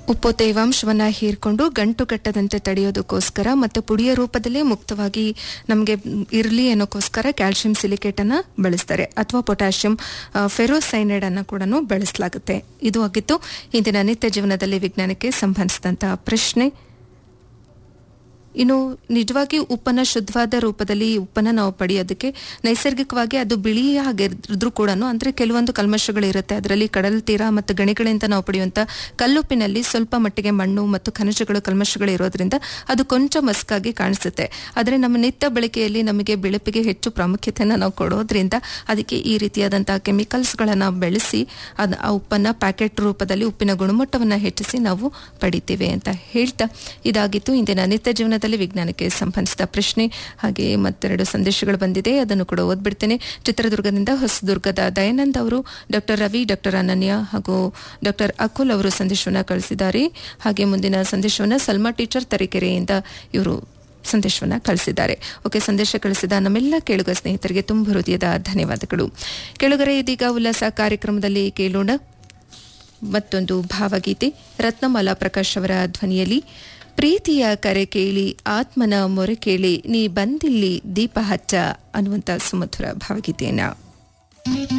ಉಪ್ಪು ತೇವಾಂಶವನ್ನ ಹೀರ್ಕೊಂಡು ಗಂಟು ಕಟ್ಟದಂತೆ ತಡೆಯೋದಕ್ಕೋಸ್ಕರ ಮತ್ತು ಪುಡಿಯ ರೂಪದಲ್ಲೇ ಮುಕ್ತವಾಗಿ ನಮಗೆ ಇರಲಿ ಅನ್ನೋಕ್ಕೋಸ್ಕರ ಕ್ಯಾಲ್ಸಿಯಂ ಸಿಲಿಕೇಟ್ ಅನ್ನ ಬಳಸ್ತಾರೆ ಅಥವಾ ಪೊಟ್ಯಾಷಿಯಂ ಫೆರೋಸೈನೈಡ್ ಅನ್ನ ಕೂಡ ಬಳಸಲಾಗುತ್ತೆ ಇದು ಆಗಿತ್ತು ಇಂದಿನ ನಿತ್ಯ ಜೀವನದಲ್ಲಿ ವಿಜ್ಞಾನಕ್ಕೆ ಸಂಬಂಧಿಸಿದಂತಹ ಪ್ರಶ್ನೆ ಇನ್ನು ನಿಜವಾಗಿ ಉಪ್ಪನ್ನ ಶುದ್ಧವಾದ ರೂಪದಲ್ಲಿ ಉಪ್ಪನ್ನ ನಾವು ಪಡೆಯೋದಕ್ಕೆ ನೈಸರ್ಗಿಕವಾಗಿ ಅದು ಬಿಳಿಯಾಗಿದ್ರು ಕೂಡ ಅಂದ್ರೆ ಕೆಲವೊಂದು ಕಲ್ಮಶಗಳು ಇರುತ್ತೆ ಅದರಲ್ಲಿ ಕಡಲ್ ತೀರ ಮತ್ತು ಗಣಿಗಳಿಂದ ನಾವು ಪಡೆಯುವಂತ ಕಲ್ಲುಪ್ಪಿನಲ್ಲಿ ಸ್ವಲ್ಪ ಮಟ್ಟಿಗೆ ಮಣ್ಣು ಮತ್ತು ಖನಿಜಗಳು ಕಲ್ಮಶಗಳು ಇರೋದ್ರಿಂದ ಅದು ಕೊಂಚ ಮಸ್ಕಾಗಿ ಕಾಣಿಸುತ್ತೆ ಆದರೆ ನಮ್ಮ ನಿತ್ಯ ಬಳಕೆಯಲ್ಲಿ ನಮಗೆ ಬೆಳಪಿಗೆ ಹೆಚ್ಚು ಪ್ರಾಮುಖ್ಯತೆಯನ್ನು ನಾವು ಕೊಡೋದ್ರಿಂದ ಅದಕ್ಕೆ ಈ ರೀತಿಯಾದಂತಹ ಕೆಮಿಕಲ್ಸ್ಗಳನ್ನು ಬೆಳೆಸಿ ಅದು ಆ ಉಪ್ಪನ್ನ ಪ್ಯಾಕೆಟ್ ರೂಪದಲ್ಲಿ ಉಪ್ಪಿನ ಗುಣಮಟ್ಟವನ್ನು ಹೆಚ್ಚಿಸಿ ನಾವು ಪಡಿತೇವೆ ಅಂತ ಹೇಳ್ತಾ ಇದಾಗಿತ್ತು ಇಂದಿನ ನಿತ್ಯ ಜೀವನದಲ್ಲಿ ವಿಜ್ಞಾನಕ್ಕೆ ಸಂಬಂಧಿಸಿದ ಪ್ರಶ್ನೆ ಹಾಗೆ ಮತ್ತೆರಡು ಸಂದೇಶಗಳು ಬಂದಿದೆ ಅದನ್ನು ಕೂಡ ಓದ್ಬಿಡ್ತೇನೆ ಚಿತ್ರದುರ್ಗದಿಂದ ಹೊಸದುರ್ಗದ ದಯಾನಂದ್ ಅವರು ಡಾಕ್ಟರ್ ರವಿ ಡಾಕ್ಟರ್ ಅನನ್ಯ ಹಾಗೂ ಡಾಕ್ಟರ್ ಅಕುಲ್ ಅವರು ಸಂದೇಶವನ್ನು ಕಳಿಸಿದ್ದಾರೆ ಹಾಗೆ ಮುಂದಿನ ಸಂದೇಶವನ್ನು ಸಲ್ಮಾ ಟೀಚರ್ ತರೀಕೆರೆಯಿಂದ ಇವರು ಸಂದೇಶವನ್ನು ಕಳಿಸಿದ್ದಾರೆ ಓಕೆ ಸಂದೇಶ ಕಳಿಸಿದ ನಮ್ಮೆಲ್ಲ ಕೇಳುಗ ಸ್ನೇಹಿತರಿಗೆ ತುಂಬ ಹೃದಯದ ಧನ್ಯವಾದಗಳು ಕೇಳುಗರೆ ಇದೀಗ ಉಲ್ಲಾಸ ಕಾರ್ಯಕ್ರಮದಲ್ಲಿ ಕೇಳೋಣ ಮತ್ತೊಂದು ಭಾವಗೀತೆ ರತ್ನಮಾಲಾ ಪ್ರಕಾಶ್ ಅವರ ಧ್ವನಿಯಲ್ಲಿ ಪ್ರೀತಿಯ ಕರೆ ಕೇಳಿ ಆತ್ಮನ ಮೊರೆ ಕೇಳಿ ನೀ ಬಂದಿಲ್ಲಿ ದೀಪ ಹಚ್ಚ ಅನ್ನುವಂಥ ಸುಮಧುರ ಭಾವಗೀತೆಯನ್ನ